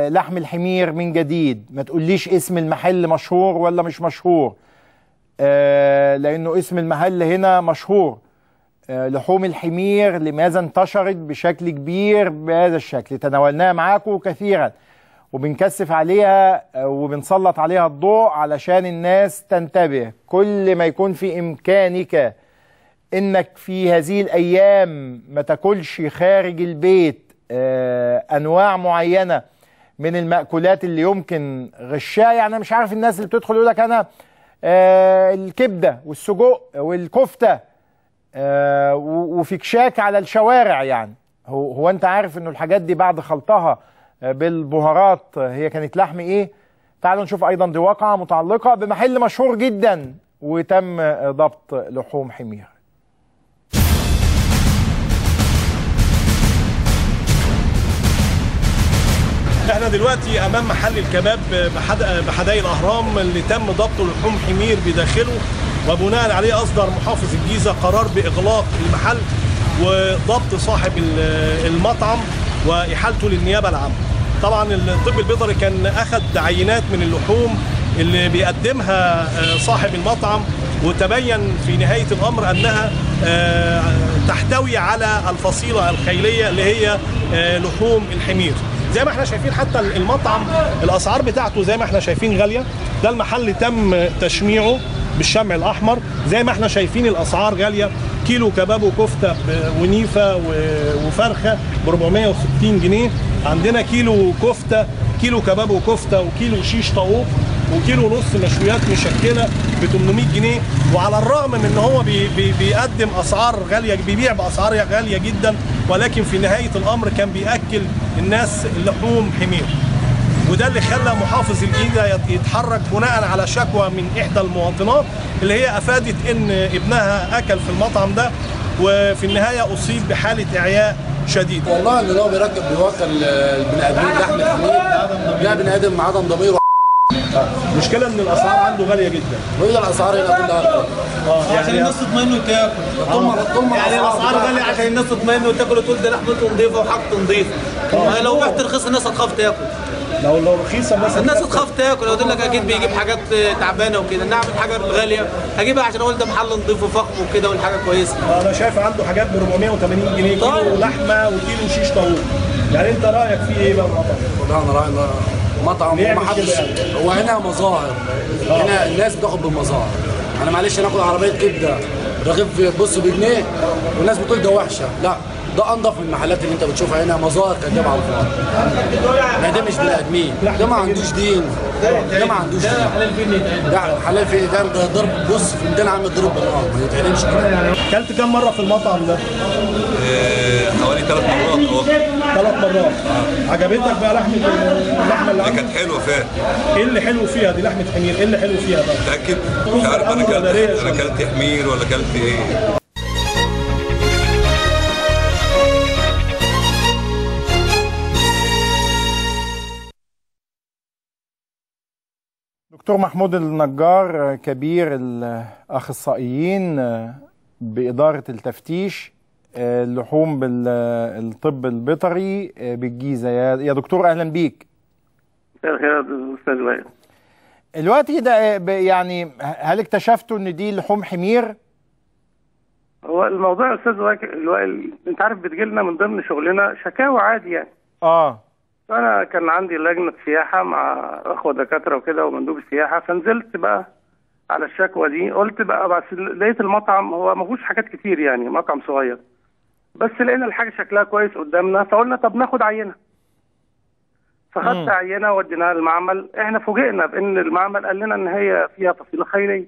آه، لحم الحمير من جديد ما تقوليش اسم المحل مشهور ولا مش مشهور آه، لانه اسم المحل هنا مشهور آه، لحوم الحمير لماذا انتشرت بشكل كبير بهذا الشكل تناولناها معاكم كثيرا وبنكثف عليها آه، وبنسلط عليها الضوء علشان الناس تنتبه كل ما يكون في امكانك انك في هذه الايام ما تاكلش خارج البيت آه، انواع معينه من المأكولات اللي يمكن غشها يعني أنا مش عارف الناس اللي بتدخل يقول لك انا آه، الكبده والسجق والكفته آه، و- وفي كشاك على الشوارع يعني هو هو انت عارف انه الحاجات دي بعد خلطها آه، بالبهارات آه، هي كانت لحم ايه تعالوا نشوف ايضا دي واقعه متعلقه بمحل مشهور جدا وتم آه، ضبط لحوم حمير احنا دلوقتي امام محل الكباب بحد- بحدائق الاهرام اللي تم ضبط لحوم حمير بداخله وبناء عليه اصدر محافظ الجيزه قرار باغلاق المحل وضبط صاحب ال- المطعم واحالته للنيابه العامه. طبعا الطب البيطري كان اخذ عينات من اللحوم اللي بيقدمها آه، صاحب المطعم وتبين في نهايه الامر انها آه، تحتوي على الفصيله الخيليه اللي هي آه، لحوم الحمير. زي ما احنا شايفين حتى المطعم الاسعار بتاعته زي ما احنا شايفين غاليه ده المحل تم تشميعه بالشمع الاحمر زي ما احنا شايفين الاسعار غاليه كيلو كباب وكفته ب- ونيفه و- وفرخه ب 460 جنيه عندنا كيلو كفته كيلو كباب وكفته وكيلو شيش طاووق وكيلو نص مشويات مشكله ب 800 جنيه وعلى الرغم من ان هو بي بي بيقدم اسعار غاليه بيبيع باسعار غاليه جدا ولكن في نهايه الامر كان بياكل الناس لحوم حمير وده اللي خلى محافظ الجيزه يت- يتحرك بناء على شكوى من احدى المواطنات اللي هي افادت ان ابنها اكل في المطعم ده وفي النهايه اصيب بحاله اعياء شديد والله اللي هو بيركب بيوكل البني ادمين لحم الحمير ده بني ادم مع عدم ضمير المشكله ان الاسعار عنده غاليه جدا وهي الاسعار هنا كلها كده. اه عشان يعني الناس تطمئن وتاكل طول طول ما يعني الاسعار غاليه عشان الناس تطمئن وتاكل وتقول ده لحمته نظيفه وحاجته نظيفه ما لو رحت رخيص الناس هتخاف تاكل لو لو رخيصه مثلا الناس تخاف تاكل يقول لك اكيد بيجيب حاجات تعبانه وكده انما اعمل حاجه غاليه هجيبها عشان اقول ده محل نظيف وفخم وكده والحاجه كويسه انا شايف عنده حاجات ب 480 جنيه كيلو طيب. لحمه وكيلو شيش طاووق يعني انت رايك في ايه بقى المطعم؟ لا انا رايي إن مطعم بيعمل وما حدش كده يعني. هو هنا مظاهر هنا الناس بتاخد بالمظاهر انا معلش ناخد عربيه كبده رغيف بص بجنيه والناس بتقول ده وحشه لا ده انضف من المحلات اللي انت بتشوفها هنا مظاهر كدابه على الفاضي ما ده مش بني ادمين ده ما عندوش دين ده ما عندوش دين حلال فين ده حلال في ده ده ضرب بص في 200 عم ضرب بالنار ما يتعلمش كده اكلت كام مره في المطعم ده؟ آه، حوالي ثلاث مرات اه ثلاث مرات عجبتك بقى لحمه اللحمه اللي دي دي عندك؟ كانت حلوه فيها ايه اللي حلو فيها دي لحمه حمير ايه اللي حلو فيها بقى؟ متاكد مش عارف انا أمر ولا اكلت ريش انا ولا- اكلت حمير ولا اكلت ايه دكتور محمود النجار كبير الأخصائيين بإدارة التفتيش اللحوم بالطب البيطري بالجيزة يا يا دكتور أهلا بيك مساء الخير يا استاذ وائل الوقت ده ب- يعني هل اكتشفتوا ان دي لحوم حمير؟ هو الموضوع يا استاذ وائل وائل انت عارف بتجيلنا من ضمن شغلنا شكاوى عادي يعني اه فانا كان عندي لجنه سياحه مع اخوه دكاتره وكده ومندوب السياحه فنزلت بقى على الشكوى دي قلت بقى بس لقيت المطعم هو ما فيهوش حاجات كتير يعني مطعم صغير بس لقينا الحاجه شكلها كويس قدامنا فقلنا طب ناخد عينه فخدت عينه وديناها المعمل احنا فوجئنا بان المعمل قال لنا ان هي فيها فصيله خيريه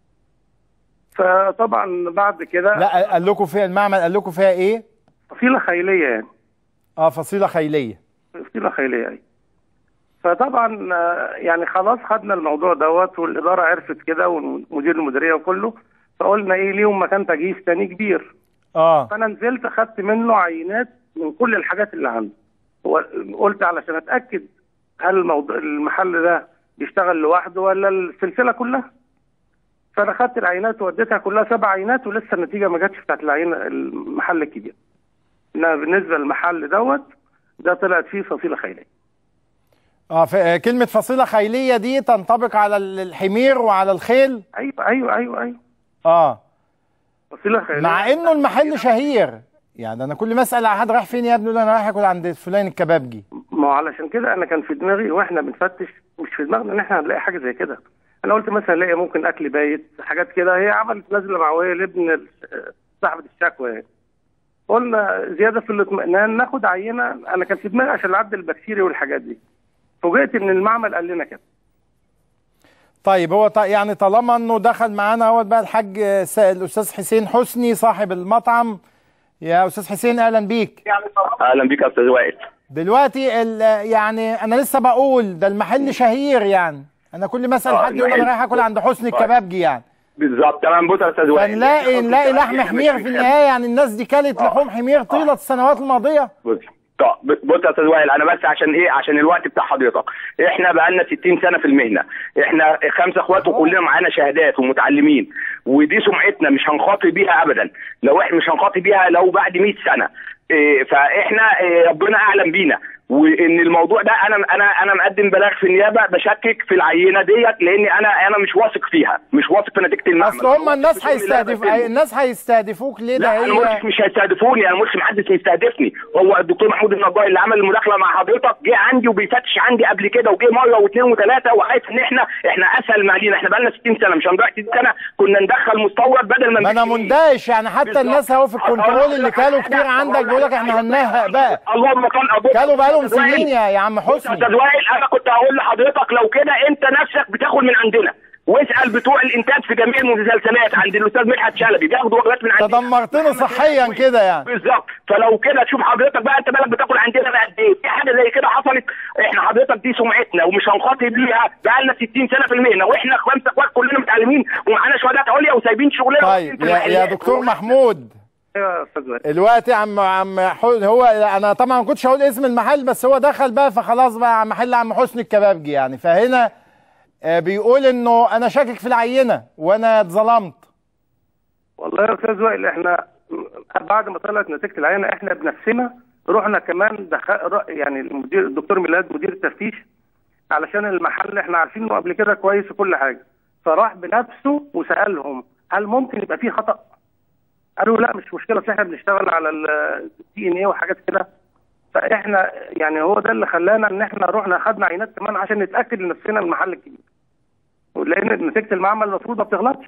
فطبعا بعد كده لا قال لكم فيها المعمل قال لكم فيها ايه؟ فصيله خيليه يعني اه فصيلة خيلية فصيله خيليه يعني فطبعا آه، يعني خلاص خدنا الموضوع دوت والاداره عرفت كده ومدير المديريه وكله فقلنا ايه ليهم مكان تجهيز تاني كبير اه فانا نزلت خدت منه عينات من كل الحاجات اللي عنده وقلت علشان اتاكد هل الموضوع المحل ده بيشتغل لوحده ولا السلسله كلها فانا خدت العينات ووديتها كلها سبع عينات ولسه النتيجه ما جاتش بتاعت العينه المحل الكبير انما بالنسبه للمحل دوت ده طلعت فيه فصيله خيريه اه ف- آه، كلمه فصيله خيليه دي تنطبق على ال- الحمير وعلى الخيل ايوه ايوه ايوه ايوه اه فصيله خيريه مع انه المحل شهير يعني انا كل ما اسال على حد رايح فين يا ابني يقول انا رايح اكل عند فلان الكبابجي ما هو علشان كده انا كان في دماغي واحنا بنفتش مش في دماغنا ان احنا هنلاقي حاجه زي كده انا قلت مثلا نلاقي ممكن اكل بايت حاجات كده هي عملت نازله معويه لابن ال- صاحبه الشكوى يعني قلنا زياده في الاطمئنان ناخد عينه انا كان في دماغي عشان العد البكتيري والحاجات دي فوجئت ان المعمل قال لنا كده طيب هو ط- يعني طالما انه دخل معانا اهوت بقى الحاج آه، س- الاستاذ حسين حسني صاحب المطعم يا استاذ حسين اهلا بيك اهلا بك يا استاذ وائل دلوقتي ال- يعني انا لسه بقول ده المحل شهير يعني انا كل ما اسال آه، حد يقول انا المحل- رايح اكل عند حسني طيب. الكبابجي يعني بالظبط تمام بص يا استاذ وائل فنلاقي نلاقي لحم إحنا حمير مش في بنحب- النهايه يعني الناس دي كلت لحوم حمير طيله السنوات الماضيه بص طب بص يا استاذ وائل انا بس عشان ايه عشان الوقت بتاع حضرتك احنا بقالنا 60 سنه في المهنه احنا خمسه اخوات وكلنا معانا شهادات ومتعلمين ودي سمعتنا مش هنخاطر بيها ابدا لو احنا مش هنخاطر بيها لو بعد 100 سنه إيه فاحنا إيه ربنا اعلم بينا وان الموضوع ده انا انا انا مقدم بلاغ في النيابه بشكك في العينه ديت لان انا انا مش واثق فيها مش واثق في نتيجه المعمل اصل هم الناس بسم الله هيستهدف بتم. الناس هيستهدفوك ليه ده لا انا ما قلتش هي مش هيستهدفوني انا ما قلتش محدش يستهدفني هو الدكتور محمود النجار اللي عمل المداخله مع حضرتك جه عندي وبيفتش عندي قبل كده وجه مره واثنين وثلاثه وعارف ان احنا احنا اسهل ما لينا احنا بقالنا 60 سنه مش هنضيع 60 سنه كنا ندخل مستورد بدل ما ما انا نبيع. مندهش يعني حتى بالظبط. الناس اهو في الكنترول اللي كانوا كتير عندك بيقول لك احنا هننهق بقى اللهم صل ابوك كانوا بقالهم سنين يا يا عم بص يا حسني استاذ وائل انا كنت هقول لحضرتك لو كده انت نفسك بتاخد من عندنا واسال بتوع الانتاج في جميع المسلسلات عند الاستاذ مدحت شلبي بياخدوا وجبات من عندنا تدمرتني صحيا كده يعني بالظبط فلو كده تشوف حضرتك بقى انت بالك بتاكل عندنا بقى قد ايه في حاجه زي كده حصلت احنا حضرتك دي سمعتنا ومش هنخاطب بيها بقى لنا 60 سنه في المهنه واحنا خمسه اخوات كلنا متعلمين ومعانا شهادات عليا وسايبين شغلنا طيب يا, يا دكتور محمود ايوه يا استاذ وائل دلوقتي عم عم حو- هو انا طبعا ما كنتش هقول اسم المحل بس هو دخل بقى فخلاص بقى محل عم حسني الكبابجي يعني فهنا آه، بيقول انه انا شاكك في العينه وانا اتظلمت والله يا استاذ وائل احنا بعد ما طلعت نتيجه العينه احنا بنفسنا رحنا كمان دخل يعني المدير الدكتور ميلاد مدير التفتيش علشان المحل احنا عارفينه قبل كده كويس وكل حاجه فراح بنفسه وسالهم هل ممكن يبقى فيه خطا؟ قالوا لا مش مشكله اصل احنا بنشتغل على الدي ان ايه وحاجات كده فاحنا يعني هو ده اللي خلانا ان احنا رحنا خدنا عينات كمان عشان نتاكد لنفسنا من المحل الكبير لان نتيجه المعمل المفروض ما بتغلطش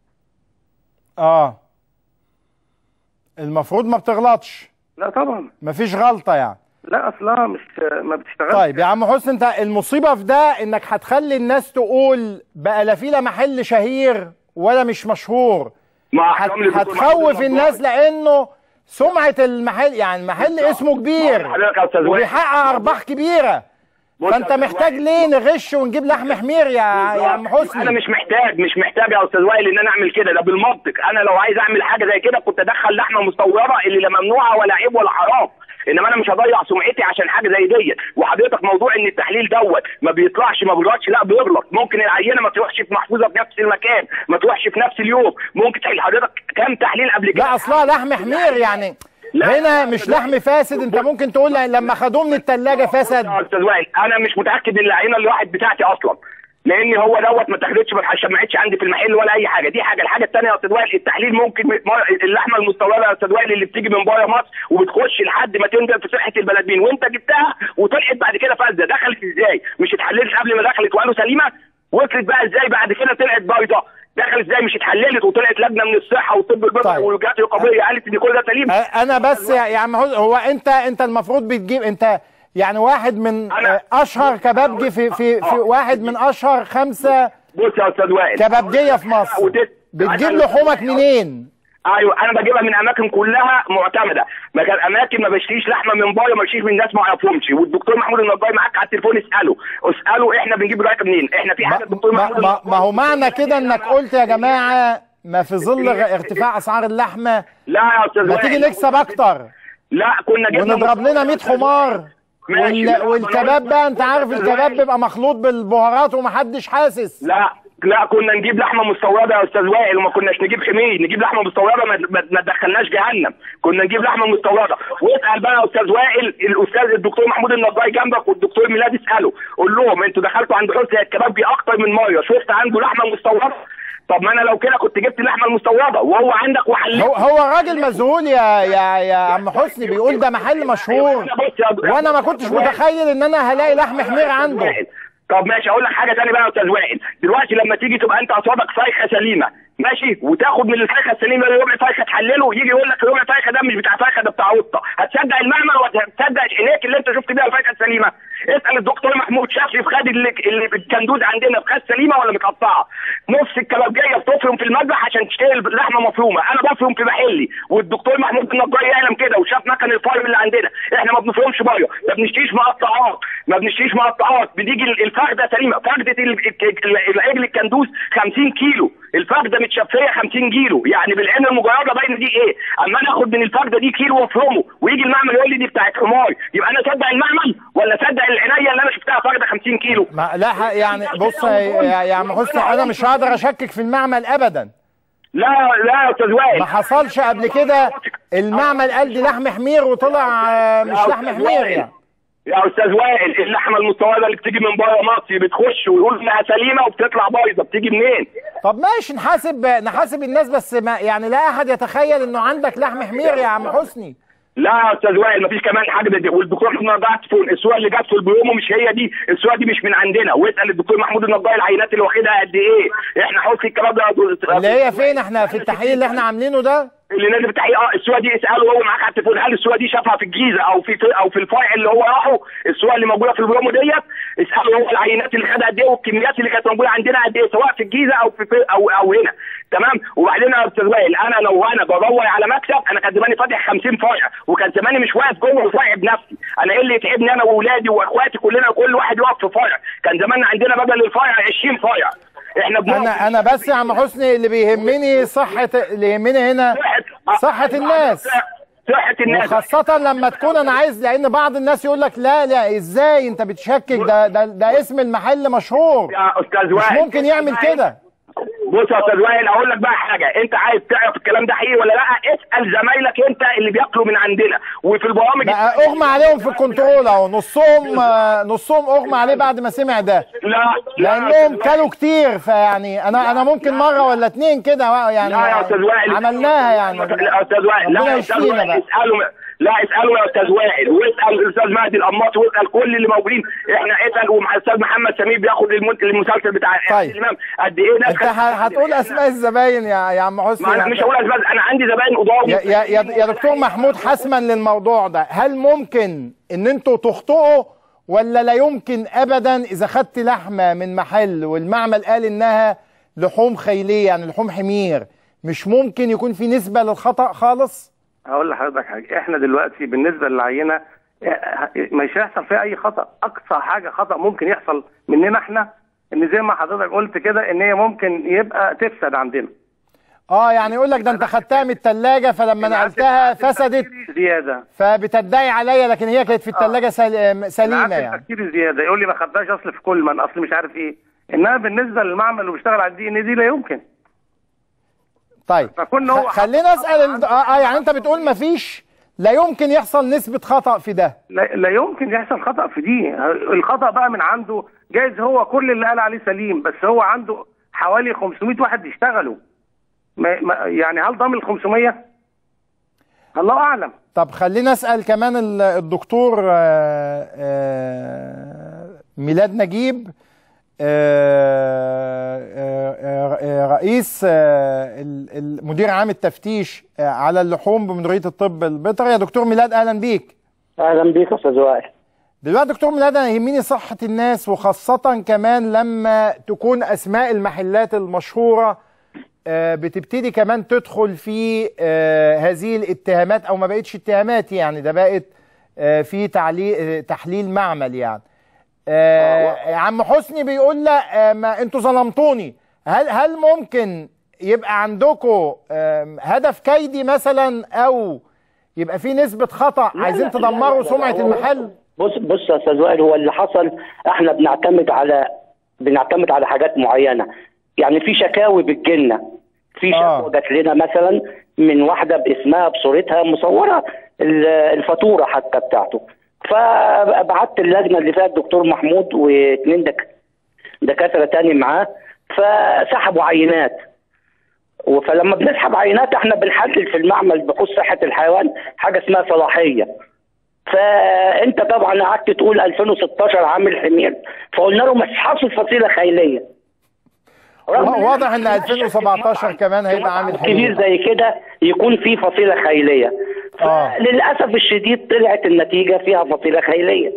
اه المفروض ما بتغلطش لا طبعا مفيش غلطه يعني لا اصلها مش ما بتشتغلش طيب يا عم حسني انت المصيبه في ده انك هتخلي الناس تقول بقى لا في لا محل شهير ولا مش مشهور مع هت- احترامي للدكتور محمود هتخوف النجار. الناس لانه سمعه المحل يعني المحل اسمه كبير حضرتك يا استاذ وائل وبيحقق ارباح كبيره بص فانت يا أستاذ محتاج وائل. ليه نغش ونجيب لحم حمير يا يا عم انا حسني مش محتاج مش محتاج يا استاذ وائل ان انا اعمل كده ده بالمنطق انا لو عايز اعمل حاجه زي كده كنت ادخل لحمه مستورده اللي لا ممنوعه ولا عيب ولا حرام انما انا مش هضيع سمعتي عشان حاجه زي ديت وحضرتك موضوع ان التحليل دوت ما بيطلعش ما بيغلطش لا بيغلط ممكن العينه ما تروحش في محفوظه في نفس المكان ما تروحش في نفس اليوم ممكن تحليل حضرتك كام تحليل قبل كده لا اصلها لحم حمير يعني لا، هنا لا، مش لا. لحم فاسد انت ممكن تقول لما خدوه من الثلاجه فسد يا استاذ وائل انا مش متاكد ان العينه الواحد بتاعتي اصلا لان هو دوت ما اتاخدتش ما اتشمعتش عندي في المحل ولا اي حاجه دي حاجه الحاجه الثانيه يا استاذ وائل التحليل ممكن م- اللحمه المستورده يا استاذ وائل اللي بتيجي من بره مصر وبتخش لحد ما تنزل في صحه البلد مين وانت جبتها وطلعت بعد كده فاسده دخلت ازاي مش اتحللت قبل ما دخلت وقالوا سليمه وصلت بقى ازاي بعد كده طلعت بايظه دخلت ازاي مش اتحللت وطلعت لجنه من الصحه والطب البيطري طيب. والجهات الرقابيه قالت ان كل ده سليم أ- انا بس يا يا عم حسني هو انت انت المفروض بتجيب انت يعني واحد من أنا- آه، اشهر كبابجي في في في واحد من اشهر خمسه بص يا استاذ وائل كبابجيه في مصر وتس- بتجيب عشان- لحومك منين؟ ايوه انا بجيبها من اماكن كلها معتمده ما كان اماكن ما بشتريش لحمه من بره ما بشتريش من ناس ما اعرفهمش والدكتور محمود النجار معاك على التليفون اساله اساله احنا بنجيب الرقم منين احنا في ما, حاجه الدكتور ما, محمود ما, النجار- ما هو معنى كده انك قلت يا جماعه ما في ظل غ- ارتفاع اسعار اللحمه لا يا استاذ ما وائل. تيجي نكسب اكتر لا كنا جبنا ونضرب لنا 100 حمار ماشي. وال- والكباب بقى انت عارف الكباب بيبقى مخلوط بالبهارات ومحدش حاسس لا لا كنا نجيب لحمه مستورده يا استاذ وائل وما كناش نجيب حميد نجيب لحمه مستورده ما, ما, ما تدخلناش جهنم كنا نجيب لحمه مستورده واسال بقى يا استاذ وائل الاستاذ الدكتور محمود النضاي جنبك والدكتور ميلاد اساله قول لهم انتوا دخلتوا عند حسني الكبابجي اكتر من مره شفت عنده لحمه مستورده طب ما انا لو كده كنت جبت اللحمه المستورده وهو عندك وحليت هو هو راجل مذهول يا يا يا عم حسني بيقول ده محل مشهور وانا ما كنتش متخيل ان انا هلاقي لحم حمير عنده طب ماشي اقول لك حاجه ثانيه بقى يا استاذ وائل دلوقتي لما تيجي تبقى انت قصادك فرخه سليمه ماشي وتاخد من الفرخه السليمه دي ربع فرخه تحلله يجي يقول لك ربع فرخه ده مش بتاع فرخه ده بتاع قطه هتصدق المعمل ولا هتصدق عينيك اللي انت شفت بيها الفرخه السليمه اسال الدكتور محمود شافعي في خد اللي اللي الكندوز عندنا في خد سليمه ولا متقطعه نص الكبابجيه بتفرم في المذبح عشان تشتري اللحمه مفرومه انا بفرم في محلي والدكتور محمود النجار يعلم كده وشاف مكن الفايم اللي عندنا احنا ما بنفرمش بره ما بنشتريش مقطعات ما بنشتريش مقطعات بنيجي الفخده سليمه فخده العجل الكندوز 50 كيلو الفخده متشفيه 50 كيلو يعني بالعين المجرده باين دي ايه اما انا اخد من الفخده دي كيلو وافرمه ويجي المعمل يقول لي دي بتاعت حمار يبقى انا اصدق المعمل ولا اصدق العنايه اللي انا شفتها فخده 50 كيلو ما لا ح- يعني بص يا يا- يا عم حسني انا مش هقدر اشكك في المعمل ابدا لا لا يا استاذ وائل ما حصلش قبل كده المعمل قال دي لحم حمير وطلع آه، مش يا لحم أستاذ حمير وائل. يعني يا استاذ وائل اللحمه المستورده اللي بتيجي من بره مصر بتخش ويقول انها سليمه وبتطلع بايظه بتيجي منين؟ طب ماشي نحاسب نحاسب الناس بس ما يعني لا احد يتخيل انه عندك لحم حمير يا عم حسني لا يا استاذ وائل مفيش كمان حاجه دي والدكتور محمود النجار تفون الصوره اللي جت في البيومو مش هي دي الصوره دي مش من عندنا واسال الدكتور محمود النجار العينات اللي واخدها قد ايه احنا حوصي الكلام ده اللي هي فين احنا في التحقيق اللي احنا عاملينه ده اللي نازل في التحقيق اه الصوره دي اساله هو معاك على التليفون هل الصوره دي شافها في الجيزه او في, في او في الفرع اللي هو راحه الصوره اللي موجوده في البرومو ديت اساله هو العينات اللي خدها قد ايه والكميات اللي كانت موجوده عندنا قد ايه سواء في الجيزه او في, في او او هنا تمام وبعدين يا استاذ وائل انا لو انا بدور على مكسب انا كان زماني فاتح 50 فرع وكان زماني مش واقف جوه الفرع بنفسي انا ايه اللي يتعبني انا واولادي واخواتي كلنا كل واحد يقف في فرع كان زماننا عندنا بدل الفرع 20 فرع احنا بنقف انا انا بس يا عم حسني اللي بيهمني صحة اللي يهمني هنا صحة الناس صحه الناس وخاصة لما تكون انا عايز لان بعض الناس يقول لك لا لا ازاي انت بتشكك ده ده, ده اسم المحل مشهور يا استاذ مش وائل ممكن يعمل كده بص يا استاذ وائل اقول لك بقى حاجه انت عايز تعرف الكلام ده حقيقي ولا لا اسال زمايلك انت اللي بياكلوا من عندنا وفي البرامج بقى اغمى عليهم في الكنترول اهو نصهم آه، نصهم اغمى عليه بعد ما سمع ده لا لانهم كلوا كتير فيعني انا انا ممكن مره ولا اتنين كده يعني لا يا استاذ وائل عملناها يعني لا يا استاذ وائل لا ربنا يا استاذ يشفينا وائل بقى. اساله لا اساله يا استاذ وائل واسال الاستاذ مهدي القماط واسال كل اللي موجودين احنا اسال ومع الاستاذ محمد سمير بياخد المن- المسلسل بتاع طيب. الامام قد ايه ناس انت ه- هتقول اسماء الزباين يا يا عم حسني ما انا مش هقول اسباب انا عندي زباين قضاوي يا يا يا يا دكتور محمود حسما للموضوع ده هل ممكن ان انتوا تخطئوا ولا لا يمكن ابدا اذا خدت لحمه من محل والمعمل قال انها لحوم خيليه يعني لحوم حمير مش ممكن يكون في نسبه للخطا خالص هقول لحضرتك حاجه احنا دلوقتي بالنسبه للعينه اه، مش هيحصل فيها اي خطا اقصى حاجه خطا ممكن يحصل مننا احنا ان زي ما حضرتك قلت كده ان هي ممكن يبقى تفسد عندنا اه يعني يقول لك ده انت خدتها من الثلاجه فلما نقلتها فسدت زياده فبتدعي عليا لكن هي كانت في الثلاجه سليمه سليمه يعني التفكير زياده يقول لي ما خدتهاش اصل في كولمان اصل مش عارف ايه انما بالنسبه للمعمل اللي بيشتغل على الدي ان دي لا يمكن طيب فكنا هو خ- خلينا اسال ال- اه آه، يعني انت بتقول ما فيش لا يمكن يحصل نسبه خطا في ده لا, لا يمكن يحصل خطا في دي الخطا بقى من عنده جايز هو كل اللي قال عليه سليم بس هو عنده حوالي 500 واحد يشتغلوا ما ما يعني هل ضامن ال 500 الله اعلم طب خلينا اسال كمان ال- الدكتور آه، آه، ميلاد نجيب آه، آه، آه، رئيس آه، ال- ال- مدير عام التفتيش آه، على اللحوم بمديريه الطب البيطري يا دكتور ميلاد اهلا بيك اهلا بيك يا استاذ وائل دلوقتي دكتور ميلاد انا يهمني صحه الناس وخاصه كمان لما تكون اسماء المحلات المشهوره آه، بتبتدي كمان تدخل في آه، هذه الاتهامات او ما بقتش اتهامات يعني ده بقت آه، في تعليل تحليل معمل يعني آه، عم حسني بيقول لا آه، ما انتوا ظلمتوني هل هل ممكن يبقى عندكم هدف كيدي مثلا او يبقى في نسبه خطا عايزين لا، لا، تدمروا لا، لا، سمعه هو- المحل بص بص يا استاذ وائل هو اللي حصل احنا بنعتمد على بنعتمد على حاجات معينه يعني في شكاوي بتجيلنا في آه. شكوى جات لنا مثلا من واحده باسمها بصورتها مصوره ال- الفاتوره حتى بتاعته فبعت اللجنه اللي فيها الدكتور محمود واثنين دك... دكاتره تاني معاه فسحبوا عينات و- فلما بنسحب عينات احنا بنحلل في المعمل بحوث صحه الحيوان حاجه اسمها صلاحيه فانت طبعا قعدت تقول 2016 عامل حمير فقلنا له مسحصوا فصيله خيليه رغم إن واضح ان إحنا 2017 كمان هيبقى عامل كبير حمير زي كده يكون في فصيله خيليه آه. للاسف الشديد طلعت النتيجه فيها فصيله خيليه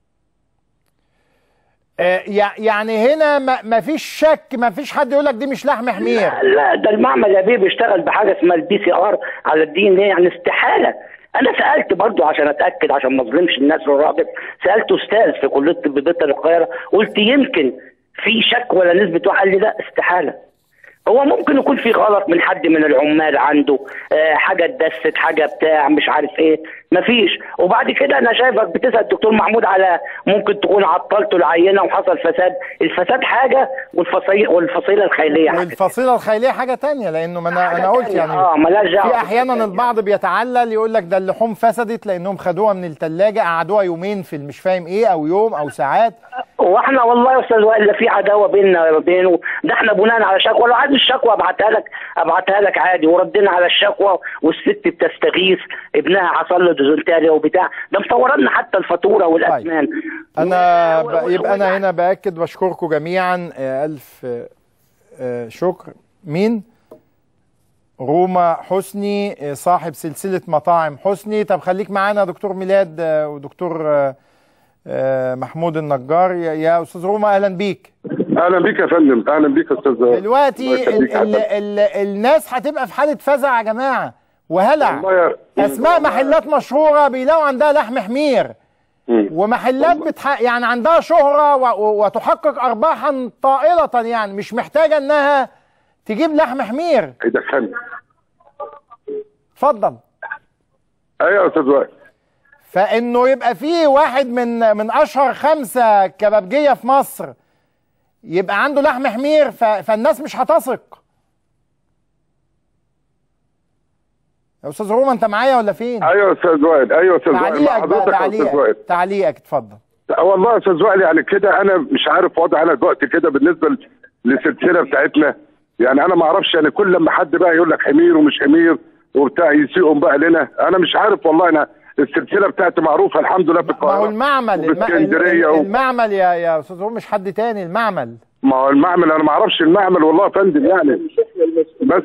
آه، يع- يعني هنا ما ما فيش شك ما فيش حد يقول لك دي مش لحم حمير لا ده المعمل يا بيه بيشتغل بحاجه اسمها البي سي ار على الدي ان يعني استحاله انا سالت برضو عشان اتاكد عشان ما اظلمش الناس والراجل سالت استاذ في كليه طب بيطري القاهره قلت يمكن في شك ولا نسبه واحد قال لي لا استحاله هو ممكن يكون في غلط من حد من العمال عنده آه حاجه اتدست حاجه بتاع مش عارف ايه مفيش وبعد كده انا شايفك بتسال الدكتور محمود على ممكن تكون عطلته العينه وحصل فساد الفساد حاجه والفصيله والفصيله الخيليه حاجه والفصيله الخيليه حاجه تانية لانه ما انا حاجة انا قلت تانية. يعني اه ملهاش دعوه في احيانا البعض بيتعلل يقول لك ده اللحوم فسدت لانهم خدوها من الثلاجه قعدوها يومين في مش فاهم ايه او يوم او ساعات واحنا والله يا استاذ وائل لا في عداوه بيننا وبينه ده احنا بناء على شكوى لو عايز الشكوى ابعتها لك ابعتها لك عادي وردينا على الشكوى والست بتستغيث ابنها حصل له ديزنتريا وبتاع ده مصور لنا حتى الفاتوره والاثمان انا و- ب... و- يبقى انا و- هنا باكد بشكركم جميعا آه، الف آه، آه، شكر مين روما حسني آه، صاحب سلسله مطاعم حسني طب خليك معانا يا دكتور ميلاد آه، ودكتور آه، آه، محمود النجار يا- يا استاذ روما اهلا بيك اهلا بيك يا فندم اهلا بيك يا استاذ الله دلوقتي يخليك ال يا ال فندم. ال الناس هتبقى في حاله فزع يا جماعه وهلع والله يا- اسماء محلات مشهوره بيلاقوا عندها لحم حمير مم. ومحلات بتح... يعني عندها شهرة و... و- وتحقق أرباحا طائلة يعني مش محتاجة إنها تجيب لحم حمير هيدخلني اتفضل ايوه يا استاذ وائل فإنه يبقى في واحد من من أشهر خمسة كبابجية في مصر يبقى عنده لحم حمير ف... فالناس مش هتثق يا أستاذ روما أنت معايا ولا فين؟ ايوه يا استاذ وائل ايوه يا استاذ وائل مع تعليقك بقى حضرتك يا استاذ وائل تعليقك تعليقك اتفضل والله يا استاذ وائل يعني كده انا مش عارف وضع انا دلوقتي كده بالنسبه للسلسله بتاعتنا يعني انا ما اعرفش يعني كل لما حد بقى يقول لك حمير ومش حمير وبتاع يسيئهم بقى لنا انا مش عارف والله انا السلسله بتاعتي معروفه الحمد لله في ما هو القاهره المعمل وفي الم... اسكندريه و... المعمل يا يا استاذ روما مش حد تاني المعمل ما هو المعمل انا ما اعرفش المعمل والله يا فندم يعني بس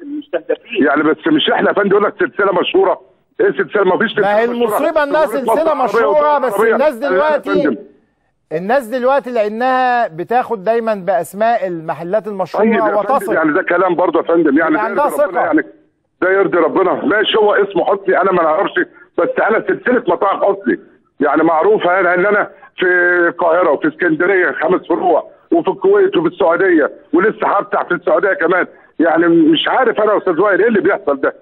يعني بس مش احنا يا فندم يقول لك سلسله مشهوره ايه سلسله ما فيش ما هي سلسلة مشهورة. المصيبة انها جمهورية سلسلة مصر العربية مشهورة والدول بس العربية. الناس أيوة يا دلوقتي فندم. الناس دلوقتي لانها بتاخد دايما باسماء المحلات طيب المشهورة يا فندم وتصل يعني ده كلام برضه يا فندم يعني يبقى ده عندها يرضي ربنا ثقة. يعني ده يرضي ربنا ماشي هو اسمه حسني انا ما نعرفش بس انا سلسله مطاعم حسني يعني معروفه انا ان انا في القاهره وفي اسكندريه خمس فروع وفي الكويت وفي السعوديه ولسه هفتح في السعوديه كمان يعني مش عارف انا يا استاذ وائل ايه اللي بيحصل ده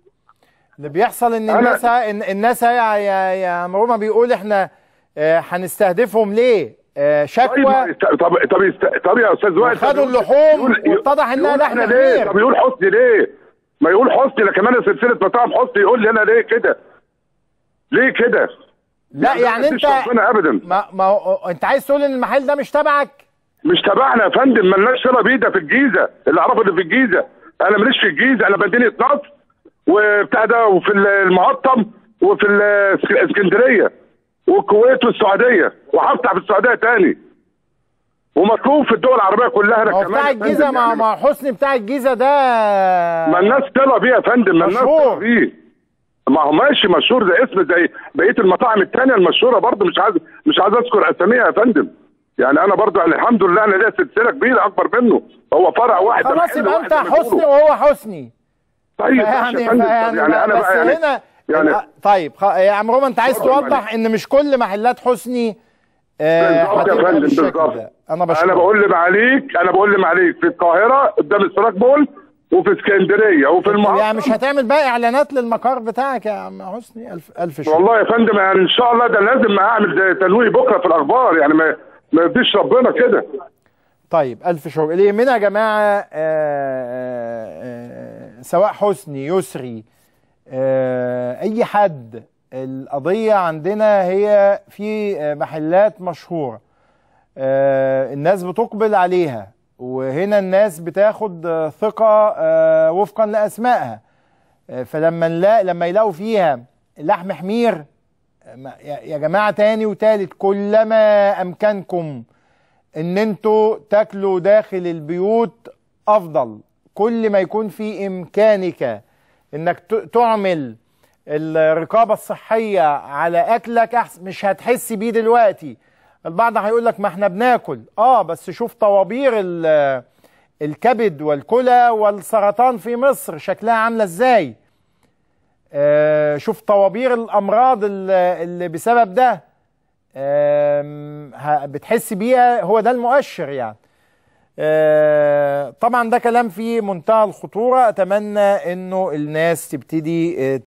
اللي بيحصل ان أنا- الناس إن الناس يا يا يا مرومة بيقول احنا آه، هنستهدفهم ليه؟ آه، طيب شكوى يست- طب طب يست- طب يا استاذ وائل وخدوا طب يقول- اللحوم يقول- واتضح إنها يقول لحم إحنا ليه؟ حمير. طب يقول حسني ليه؟ ما يقول حسني لكن انا سلسله مطاعم حسني يقول لي انا ليه كده؟ ليه كده؟ لا ده يعني مفيش انت ربنا ابدا ما, ما هو انت عايز تقول ان المحل ده مش تبعك؟ مش تبعنا يا فندم مالناش صله بيه ده في الجيزه اللي اعرفه اللي في الجيزه انا ماليش في الجيزه انا مدينه نصر وبتاع ده وفي المعطم وفي الاسك- الاسكندريه والكويت والسعوديه وهفتح في السعوديه تاني ومطلوب في الدول العربيه كلها انا ما هو كمان بتاع يا فندم الجيزة مع يعني مع حسني بتاع الجيزة ده ما الناس طلع بيه يا فندم ما الناس مشهور. طلع بيه ما هو ماشي مشهور ده اسم زي بقيه المطاعم التانية المشهوره برضه مش عايز مش عايز اذكر اساميها يا فندم يعني انا برضه يعني الحمد لله انا ليا سلسله كبيره اكبر منه هو فرع واحد ده خلاص محل يبقى واحد انت أنا بقوله. حسني وهو حسني طيب ماشي يعني يا فندم طب يعني, يعني انا بس بقى يعني هنا يعني طيب خ... يا عم روما انت عايز اتفضل توضح ان مش كل محلات حسني آه بالظبط يا هتبقى فندم بالشكل بالظبط ده. انا انا بشكرك بقول لي معاليك انا بقول لي معاليك في القاهره قدام السراج مول وفي اسكندريه وفي المعطل يعني مش هتعمل بقى اعلانات للمقر بتاعك يا عم حسني الف الف شكر والله يا فندم يعني ان شاء الله ده لازم اعمل زي تنويه بكره في الاخبار يعني ما ما يرضيش ربنا كده طيب الف شكر اللي يهمنا يا جماعه آه، آه، آه، سواء حسني يسري آه، اي حد القضيه عندنا هي في آه، محلات مشهوره آه، الناس بتقبل عليها وهنا الناس بتاخد آه، ثقه آه، وفقا لاسمائها آه، فلما نلاقي لما يلاقوا فيها لحم حمير آه، ما- يا يا جماعه تاني وتالت كلما امكنكم ان انتوا تاكلوا داخل البيوت افضل كل ما يكون في امكانك انك ت- تعمل الرقابه الصحيه على اكلك احسن مش هتحس بيه دلوقتي البعض هيقول لك ما احنا بناكل اه بس شوف طوابير ال- الكبد والكلى والسرطان في مصر شكلها عامله ازاي آه شوف طوابير الامراض ال- اللي بسبب ده آم، ه- بتحس بيها هو ده المؤشر يعني آه، طبعا ده كلام في منتهى الخطورة أتمنى أنه الناس تبتدي آه،